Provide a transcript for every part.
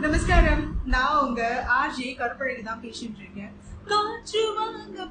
நமஸ்காரம் நான் உங்க ஆர்ஜே கருப்பழகி தான் பேசிட்டு இருக்கேன் காற்று வாங்க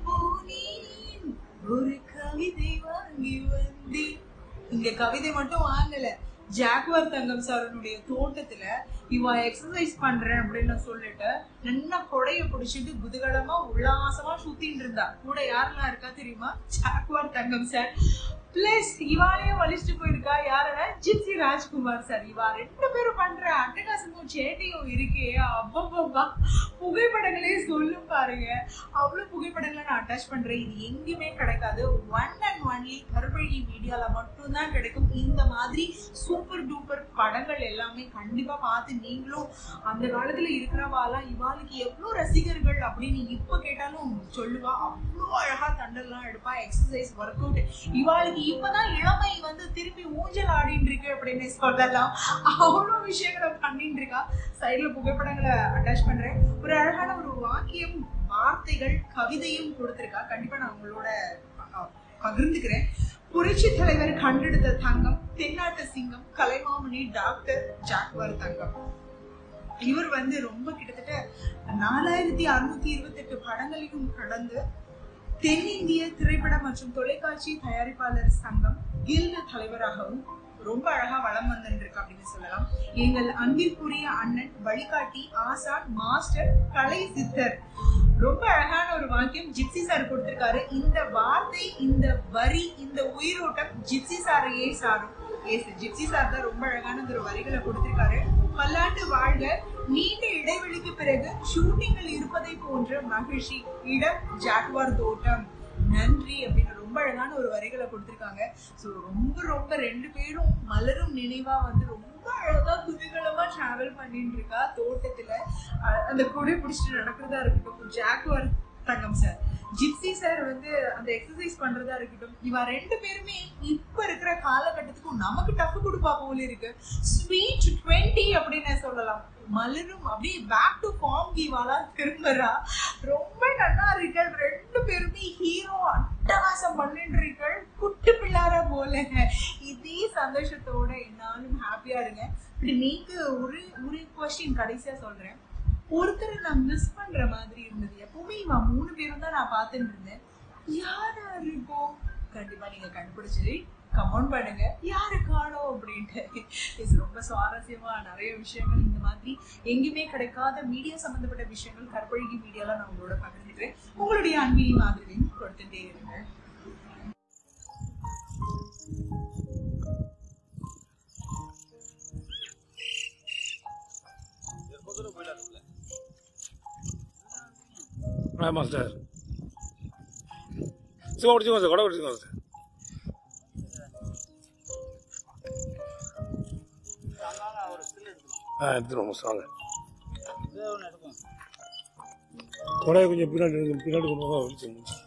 போனேன் ஒரு கவிதை வாங்கி வந்தேன் இங்க கவிதை மட்டும் வாங்கல ஜாக்வர் தங்கம் சாரனுடைய தோட்டத்துல இவ எக்ஸசைஸ் பண்றேன் அப்படின்னு சொல்லிட்டு நல்லா கொடைய பிடிச்சிட்டு குதூகலமா உல்லாசமா சுத்தின்னு இருந்தா கூட யாரெல்லாம் இருக்கா தெரியுமா ஜாக்வர் தங்கம் சார் பிளஸ் இவாளையும் வலிச்சுட்டு போயிருக்கா யாரா ஜிப்சி ராஜ்குமார் சார் இவா ரெண்டு பேரும் பண்ற அட்டகாசமும் சேட்டையும் இருக்கே அப்பப்பா புகைப்படங்களே சொல்லும் பாருங்க அவ்வளவு புகைப்படங்களை நான் அட்டாச் பண்றேன் இது எங்கேயுமே கிடைக்காது ஒன் அண்ட் ஒன்லி கருப்பழகி மீடியால மட்டும்தான் கிடைக்கும் இந்த மாதிரி சூப்பர் டூப்பர் படங்கள் எல்லாமே கண்டிப்பா பார்த்து நீங்களும் அந்த காலத்துல இருக்கிறவாலாம் இவாளுக்கு எவ்வளவு ரசிகர்கள் அப்படின்னு இப்ப கேட்டாலும் சொல்லுவா அவ்வளோ அழகா தண்டெல்லாம் எடுப்பா எக்ஸசைஸ் ஒர்க் அவுட் இவாளுக்கு இப்பதான் இளமை வந்து திருப்பி ஊஞ்சல் ஆடிட்டு இருக்கு அப்படின்னு சொல்லலாம் அவ்வளோ விஷயங்களை பண்ணிட்டு இருக்கா சைட்ல புகைப்படங்களை அட்டாச் பண்றேன் ஒரு அழகான ஒரு வாக்கியம் வார்த்தைகள் கவிதையும் கொடுத்திருக்கா கண்டிப்பா நான் உங்களோட அஹ், பகிர்ந்துக்கிறேன் புரட்சி தலைவர் கண்டெடுத்த தங்கம் தென்னாட்டு சிங்கம் கலைமாமணி டாக்டர் ஜாக்வர் தங்கம் இவர் வந்து ரொம்ப கிட்டத்தட்ட நாலாயிரத்தி அறுநூத்தி இருபத்தி எட்டு படங்களையும் கடந்து தென்னிந்திய திரைப்பட மற்றும் தொலைக்காட்சி தயாரிப்பாளர் சங்கம் கில்டு தலைவராகவும் ரொம்ப அழகா வளம் வந்துருக்கு அப்படின்னு சொல்லலாம் எங்கள் அன்பிற்குரிய அண்ணன் வழிகாட்டி ஆசான் மாஸ்டர் கலை சித்தர் ரொம்ப அழகான ஒரு வாக்கியம் ஜிப்சி சார் கொடுத்திருக்காரு இந்த வார்த்தை இந்த வரி இந்த உயிரோட்டம் ஜிப்சி சாரையே சாரும் எஸ் ஜிப்சி சார் தான் ரொம்ப அழகான ஒரு வரிகளை கொடுத்திருக்காரு பல்லாண்டு வாழ்க நீண்ட இடைவெளிக்கு பிறகு ஷூட்டிங்கில் இருப்பதை போன்ற மகிழ்ச்சி இடம் ஜாக்வார் தோட்டம் நன்றி அப்படின்னு ரொம்ப அழகான ஒரு வரிகளை கொடுத்திருக்காங்க ஸோ ரொம்ப ரொம்ப ரெண்டு பேரும் மலரும் நினைவா வந்து ரொம்ப அழகா குதூகலமா டிராவல் பண்ணிட்டு இருக்கா தோட்டத்துல அஹ் அந்த கொடை பிடிச்சிட்டு நடக்கிறதா இருக்கட்டும் Jaguar Thangam sir Gypsy sir வந்து அந்த எக்ஸசைஸ் பண்றதா இருக்கட்டும் இவ ரெண்டு பேருமே இப்ப இருக்கிற காலகட்டத்துக்கும் நமக்கு டஃப் கொடுப்பா போல இருக்கு ஸ்வீட் டுவெண்ட்டி அப்படின்னு சொல்லலாம் மலரும் அப்படியே பேக் டு ஃபார்ம் கிவாலா திரும்புறா ரொம்ப நல்லா இருக்கள் ரெண்டு பேருமே ஹீரோ அட்டகாசம் பண்ணிட்டு இருக்கள் குட்டு பிள்ளார போல இதே சந்தோஷத்தோட என்னாலும் ஹாப்பியா இருங்க இப்படி நீங்க ஒரு ஒரு கொஸ்டின் கடைசியா சொல்றேன் ஒருத்தரை நான் மிஸ் பண்ற மாதிரி இருந்தது எப்பவுமே இவன் மூணு பேரும் தான் நான் பார்த்துட்டு இருந்தேன் யாரா இருக்கும் கண்டிப்பா நீங்க கண்டுபிடிச்சு கமெண்ட் பண்ணுங்க யாரு காணோம் அப்படின்ட்டு இது ரொம்ப சுவாரஸ்யமா நிறைய விஷயங்கள் இந்த மாதிரி எங்கேயுமே கிடைக்காத மீடியா சம்பந்தப்பட்ட விஷயங்கள் கற்பழகி மீடியால நான் உங்களோட பகிர்ந்துக்கிறேன் உங்களுடைய அன்பினையும் ஆதரவையும் கொடுத்துட்டே இருங்க ஆமாம் சார் சும்மா பிடிச்சிக்கோங்க சார் கொடை பிடிச்சிக்கோங்க சார் ஆ எடுத்துருவோம் வாங்க கொடையை கொஞ்சம் பின்னாடி எடுங்க, பின்னாடி கொண்டு வாங்க வச்சு முடிச்சு